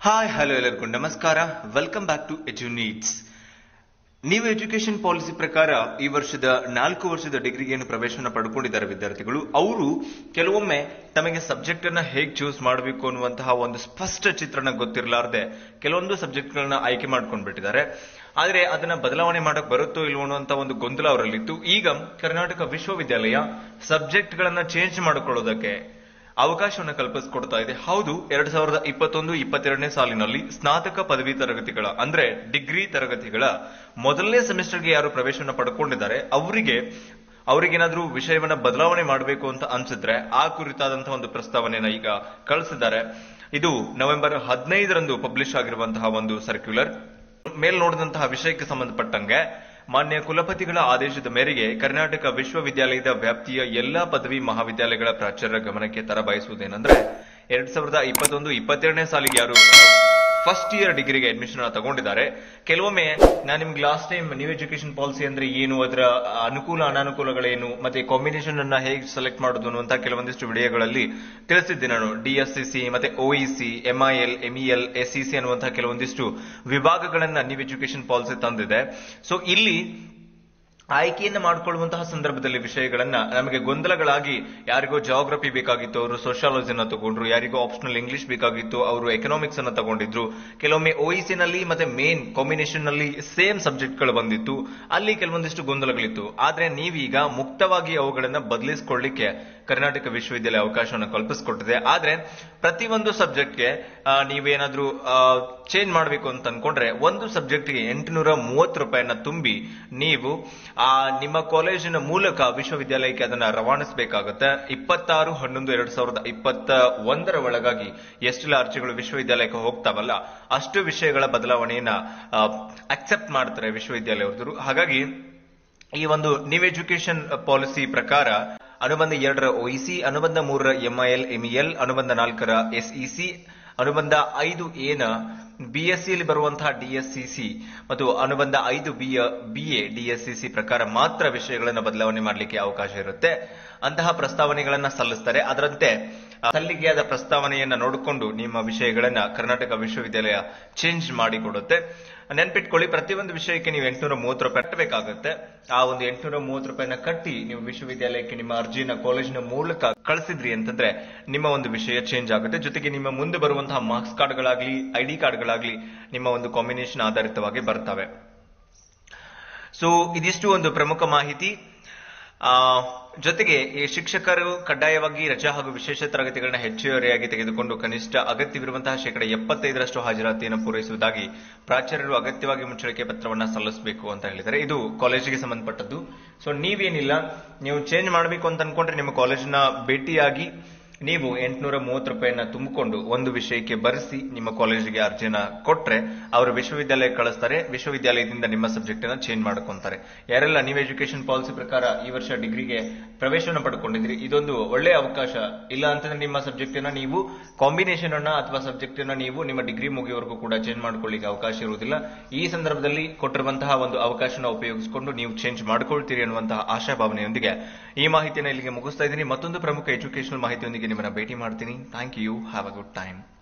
hi hello ಎಲ್ಲರಿಗೂ ನಮಸ್ಕಾರ welcome back to edu needs ನೀವು ಎಜುಕೇಶನ್ ಪಾಲಿಸಿ ಪ್ರಕಾರ ಈ ವರ್ಷದ ನಾಲ್ಕು ವರ್ಷದ ಡಿಗ್ರಿಗೆ ಏನು ಪ್ರವೇಶನ ಪಡ್ಕೊಂಡಿದ್ದಾರೆ ವಿದ್ಯಾರ್ಥಿಗಳು ಅವರು ಕೆಲವೊಮ್ಮೆ ತಮಗೆ ಸಬ್ಜೆಕ್ಟ್ ಅನ್ನ ಹೇಗೆ ಚೂಸ್ ಮಾಡಬೇಕು ಅನ್ನುವಂತಹ ಒಂದು ಸ್ಪಷ್ಟ ಚಿತ್ರಣ ಗೊತ್ತಿರಲಾರ್ದೆ ಕೆಲವೊಂದು ಸಬ್ಜೆಕ್ಟ್ ಗಳನ್ನ ಆಯ್ಕೆ ಮಾಡ್ಕೊಂಡ್ಬಿಟ್ಟಿದ್ದಾರೆ ಆದ್ರೆ ಅದನ್ನ ಬದಲಾವಣೆ ಮಾಡಕ್ ಬರುತ್ತೋ ಇಲ್ವೋ ಅನ್ನುವಂತ ಒಂದು ಗೊಂದಲ ಅವರಲ್ಲಿತ್ತು ಈಗ ಕರ್ನಾಟಕ ವಿಶ್ವವಿದ್ಯಾಲಯ ಸಬ್ಜೆಕ್ಟ್ ಗಳನ್ನ ಚೇಂಜ್ ಮಾಡಿಕೊಳ್ಳೋದಕ್ಕೆ ಅವಕಾಶವನ್ನು ಕಲ್ಪಿಸಿಕೊಡ್ತಾ ಇದೆ ಹೌದು ಎರಡ್ ಸಾವಿರದ ಇಪ್ಪತ್ತೊಂದು ಇಪ್ಪತ್ತೆರಡನೇ ಸಾಲಿನಲ್ಲಿ ಸ್ನಾತಕ ಪದವಿ ತರಗತಿಗಳ ಅಂದ್ರೆ ಡಿಗ್ರಿ ತರಗತಿಗಳ ಮೊದಲನೇ ಸೆಮಿಸ್ಟರ್ಗೆ ಯಾರು ಪ್ರವೇಶವನ್ನು ಪಡ್ಕೊಂಡಿದ್ದಾರೆ ಅವರಿಗೆ ಅವರಿಗೇನಾದ್ರೂ ವಿಷಯವನ್ನ ಬದಲಾವಣೆ ಮಾಡಬೇಕು ಅಂತ ಅನ್ಸಿದ್ರೆ ಆ ಕುರಿತಾದಂತಹ ಒಂದು ಪ್ರಸ್ತಾವನೆಯನ್ನ ಈಗ ಕಳಿಸಿದ್ದಾರೆ ಇದು ನವೆಂಬರ್ ಹದಿನೈದರಂದು ಪಬ್ಲಿಷ್ ಆಗಿರುವಂತಹ ಒಂದು ಸರ್ಕ್ಯುಲರ್ ಮೇಲ್ ನೋಡಿದಂತಹ ವಿಷಯಕ್ಕೆ ಸಂಬಂಧಪಟ್ಟಂಗೆ ಮಾನ್ಯ ಕುಲಪತಿಗಳ ಆದೇಶದ ಮೇರೆಗೆ ಕರ್ನಾಟಕ ವಿಶ್ವವಿದ್ಯಾಲಯದ ವ್ಯಾಪ್ತಿಯ ಎಲ್ಲಾ ಪದವಿ ಮಹಾವಿದ್ಯಾಲಯಗಳ ಪ್ರಾಚಾರ್ಯರ ಗಮನಕ್ಕೆ ತರಬಯಸುವುದೇನೆಂದ್ರೆ ಎರಡ್ ಸಾವಿರದ ಇಪ್ಪತ್ತೊಂದು ಇಪ್ಪತ್ತೆರಡನೇ ಸಾಲಿಗೆ ಯಾರು ಫಸ್ಟ್ ಇಯರ್ ಡಿಗ್ರಿಗೆ ಅಡ್ಮಿಷನ್ ತಗೊಂಡಿದ್ದಾರೆ ಕೆಲವೊಮ್ಮೆ ನಾನು ನಿಮ್ಗೆ last time new education policy ಅಂದ್ರೆ ಏನು ಅದರ ಅನುಕೂಲ ಅನಾನುಕೂಲಗಳೇನು ಮತ್ತೆ ಕಾಂಬಿನೇಷನ್ ಅನ್ನ ಹೇಗೆ ಸೆಲೆಕ್ಟ್ ಮಾಡೋದು ಅನ್ನುವಂತ ಕೆಲವೊಂದಿಷ್ಟು ವಿಡಿಯೋಗಳಲ್ಲಿ ತಿಳಿಸಿದ್ದೆ ನಾನು ಡಿಎಸ್ಸಿಸಿ ಮತ್ತೆ ಒಇಸಿ ಎಂಐಎಲ್ ಎಂಇಎಲ್ ಎಸ್ಸಿಸಿ ಅನ್ನುವಂತಹ ಕೆಲವೊಂದಿಷ್ಟು ವಿಭಾಗಗಳನ್ನ ನ್ಯೂ ಎಜುಕೇಶನ್ ಪಾಲಿಸಿ ತಂದಿದೆ ಸೊ ಇಲ್ಲಿ ಆಯ್ಕೆಯನ್ನ ಮಾಡಿಕೊಳ್ಳುವಂತಹ ಸಂದರ್ಭದಲ್ಲಿ ವಿಷಯಗಳನ್ನ ನಮಗೆ ಗೊಂದಲಗಳಾಗಿ ಯಾರಿಗೋ ಜಾಗ್ರಫಿ ಬೇಕಾಗಿತ್ತು ಅವರು ಸೋಷಿಯಾಲಜಿನ ತಗೊಂಡ್ರು ಯಾರಿಗೋ ಆಪ್ಷನಲ್ ಇಂಗ್ಲಿಷ್ ಬೇಕಾಗಿತ್ತು ಅವರು ಎಕನಾಮಿಕ್ಸ್ ಅನ್ನ ತಗೊಂಡಿದ್ರು ಕೆಲವೊಮ್ಮೆ OEC ನಲ್ಲಿ ಮತ್ತೆ ಮೇನ್ ಕಾಂಬಿನೇಷನ್ ನಲ್ಲಿ ಸೇಮ್ ಸಬ್ಜೆಕ್ಟ್ ಗಳು ಬಂದಿತ್ತು ಅಲ್ಲಿ ಕೆಲವೊಂದಿಷ್ಟು ಗೊಂದಲಗಳಿತ್ತು ಆದ್ರೆ ನೀವೀಗ ಮುಕ್ತವಾಗಿ ಅವುಗಳನ್ನ ಬದಲಿಸಿಕೊಳ್ಳಿಕ್ಕೆ ಕರ್ನಾಟಕ ವಿಶ್ವವಿದ್ಯಾಲಯ ಅವಕಾಶವನ್ನು ಕಲ್ಪಿಸಿಕೊಟ್ಟಿದೆ ಆದ್ರೆ ಪ್ರತಿಯೊಂದು ಸಬ್ಜೆಕ್ಟ್ಗೆ ನೀವೇನಾದ್ರೂ ಚೇಂಜ್ ಮಾಡಬೇಕು ಅಂತ ಅನ್ಕೊಂಡ್ರೆ ಒಂದು ಸಬ್ಜೆಕ್ಟ್ಗೆ ಎಂಟುನೂರ ಮೂವತ್ತು ರೂಪಾಯಿನ ತುಂಬಿ ನೀವು ಆ ನಿಮ್ಮ ಕಾಲೇಜಿನ ಮೂಲಕ ವಿಶ್ವವಿದ್ಯಾಲಯಕ್ಕೆ ಅದನ್ನ ರವಾನಿಸಬೇಕಾಗುತ್ತೆ ಇಪ್ಪತ್ತಾರು ಹನ್ನೊಂದು ಎರಡ್ ಸಾವಿರದ ಇಪ್ಪತ್ತ ಒಂದರ ಒಳಗಾಗಿ ಎಷ್ಟೆಲ್ಲ ಅರ್ಜಿಗಳು ವಿಶ್ವವಿದ್ಯಾಲಯಕ್ಕೆ ಹೋಗ್ತಾವಲ್ಲ ಅಷ್ಟು ವಿಷಯಗಳ ಬದಲಾವಣೆಯನ್ನ ಅಕ್ಸೆಪ್ಟ್ ಮಾಡ್ತಾರೆ ವಿಶ್ವವಿದ್ಯಾಲಯದವರು ಹಾಗಾಗಿ ಈ ಒಂದು ನ್ಯೂ ಎಜುಕೇಶನ್ ಪಾಲಿಸಿ ಪ್ರಕಾರ ಅನುಬಂಧ ಎರಡರ ಒಇಸಿ ಅನುಬಂಧ ಮೂರರ ಎಂಐಎಲ್ ಎಂಇಎಲ್ ಅನುಬಂಧ ನಾಲ್ಕರ ಎಸ್ಇಸಿ ಅನುಬಂಧ ಐದು ಎನ ಬಿಎಸ್ಸಿಯಲ್ಲಿ ಬರುವಂತಹ ಡಿಎಸ್ಸಿಸಿ ಮತ್ತು ಅನುಬಂಧ ಐದು ಬಿಯ ಬಿಎ ಡಿಎಸ್ಸಿಸಿ ಪ್ರಕಾರ ಮಾತ್ರ ವಿಷಯಗಳನ್ನು ಬದಲಾವಣೆ ಮಾಡಲಿಕ್ಕೆ ಅವಕಾಶ ಇರುತ್ತೆ ಅಂತಹ ಪ್ರಸ್ತಾವನೆಗಳನ್ನ ಸಲ್ಲಿಸ್ತಾರೆ ಅದರಂತೆ ಸಲ್ಲಿಕೆಯಾದ ಪ್ರಸ್ತಾವನೆಯನ್ನ ನೋಡಿಕೊಂಡು ನಿಮ್ಮ ವಿಷಯಗಳನ್ನ ಕರ್ನಾಟಕ ವಿಶ್ವವಿದ್ಯಾಲಯ ಚೇಂಜ್ ಮಾಡಿಕೊಡುತ್ತೆ ನೆನ್ಪಿಟ್ಕೊಳ್ಳಿ ಪ್ರತಿಯೊಂದು ವಿಷಯಕ್ಕೆ ನೀವು ಎಂಟುನೂರ ಮೂವತ್ತು ರೂಪಾಯಿ ಕಟ್ಟಬೇಕಾಗುತ್ತೆ ಆ ಒಂದು ಎಂಟುನೂರ ಮೂವತ್ತು ರೂಪಾಯಿನ ಕಟ್ಟಿ ನೀವು ವಿಶ್ವವಿದ್ಯಾಲಯಕ್ಕೆ ನಿಮ್ಮ ಅರ್ಜಿನ ಕಾಲೇಜಿನ ಮೂಲಕ ಕಳಿಸಿದ್ರಿ ಅಂತಂದ್ರೆ ನಿಮ್ಮ ಒಂದು ವಿಷಯ ಚೇಂಜ್ ಆಗುತ್ತೆ ಜೊತೆಗೆ ನಿಮ್ಮ ಮುಂದೆ ಬರುವಂತಹ ಮಾರ್ಕ್ಸ್ ಕಾರ್ಡ್ಗಳಾಗ್ಲಿ ಐಡಿ ಕಾರ್ಡ್ಗಳಾಗ್ಲಿ ನಿಮ್ಮ ಒಂದು ಕಾಂಬಿನೇಷನ್ ಆಧಾರಿತವಾಗಿ ಬರ್ತವೆ ಸೊ ಇದಿಷ್ಟು ಒಂದು ಪ್ರಮುಖ ಮಾಹಿತಿ ಆ ಜೊತೆಗೆ ಈ ಶಿಕ್ಷಕರು ಕಡ್ಡಾಯವಾಗಿ ರಜಾ ಹಾಗೂ ವಿಶೇಷ ತರಗತಿಗಳನ್ನ ಹೆಚ್ಚುವರಿಯಾಗಿ ತೆಗೆದುಕೊಂಡು ಕನಿಷ್ಠ ಅಗತ್ಯವಿರುವಂತಹ ಶೇಕಡ ಎಪ್ಪತ್ತೈದರಷ್ಟು ಹಾಜರಾತಿಯನ್ನು ಪೂರೈಸುವುದಾಗಿ ಪ್ರಾಚಾರ್ಯರು ಅಗತ್ಯವಾಗಿ ಮುಚ್ಚಳಿಕೆ ಪತ್ರವನ್ನ ಸಲ್ಲಿಸಬೇಕು ಅಂತ ಹೇಳಿದ್ದಾರೆ ಇದು ಕಾಲೇಜಿಗೆ ಸಂಬಂಧಪಟ್ಟದ್ದು ಸೊ ನೀವೇನಿಲ್ಲ ನೀವು ಚೇಂಜ್ ಮಾಡಬೇಕು ಅಂತ ಅನ್ಕೊಂಡ್ರೆ ನಿಮ್ಮ ಕಾಲೇಜಿನ ಭೇಟಿಯಾಗಿ ನೀವು ಎಂಟುನೂರ ಮೂವತ್ತು ರೂಪಾಯಿನ ತುಂಬಿಕೊಂಡು ಒಂದು ವಿಷಯಕ್ಕೆ ಬರೆಸಿ ನಿಮ್ಮ ಕಾಲೇಜಿಗೆ ಅರ್ಜಿನ ಕೊಟ್ರೆ ಅವರು ವಿಶ್ವವಿದ್ಯಾಲಯ ಕಳಿಸ್ತಾರೆ ವಿಶ್ವವಿದ್ಯಾಲಯದಿಂದ ನಿಮ್ಮ ಸಬ್ಜೆಕ್ಟ್ ಅನ್ನ ಚೇಂಜ್ ಮಾಡ್ಕೊಂತಾರೆ ಯಾರೆಲ್ಲ ನೀವು ಎಜುಕೇಶನ್ ಪಾಲಿಸಿ ಪ್ರಕಾರ ಈ ವರ್ಷ ಡಿಗ್ರಿಗೆ ಪ್ರವೇಶವನ್ನು ಪಡ್ಕೊಂಡಿದ್ರಿ ಇದೊಂದು ಒಳ್ಳೆಯ ಅವಕಾಶ ಇಲ್ಲ ಅಂತಂದ್ರೆ ನಿಮ್ಮ ಸಬ್ಜೆಕ್ಟ್ ಅನ್ನ ನೀವು ಕಾಂಬಿನೇಷನ್ ಅನ್ನ ಅಥವಾ ಸಬ್ಜೆಕ್ಟ್ ಅನ್ನ ನೀವು ನಿಮ್ಮ ಡಿಗ್ರಿ ಮುಗಿಯವರೆಗೂ ಕೂಡ ಚೇಂಜ್ ಮಾಡ್ಕೊಳ್ಳಿಕ್ಕೆ ಅವಕಾಶ ಇರುವುದಿಲ್ಲ ಈ ಸಂದರ್ಭದಲ್ಲಿ ಕೊಟ್ಟಿರುವಂತಹ ಒಂದು ಅವಕಾಶನ ಉಪಯೋಗಿಸಿಕೊಂಡು ನೀವು ಚೇಂಜ್ ಮಾಡ್ಕೊಳ್ತೀರಿ ಅನ್ನುವಂತಹ ಆಶಾಭಾವನೆಯೊಂದಿಗೆ ಈ ಮಾಹಿತಿಯನ್ನು ಇಲ್ಲಿಗೆ ಮುಗಿಸ್ತಾ ಇದ್ದೀನಿ ಮತ್ತೊಂದು ಪ್ರಮುಖ ಎಜುಕೇಶನಲ್ ಮಾಹಿತಿಯೊಂದಿಗೆ ನಿಮ್ಮನ್ನ ಭೇಟಿ ಮಾಡ್ತೀನಿ thank you have a good time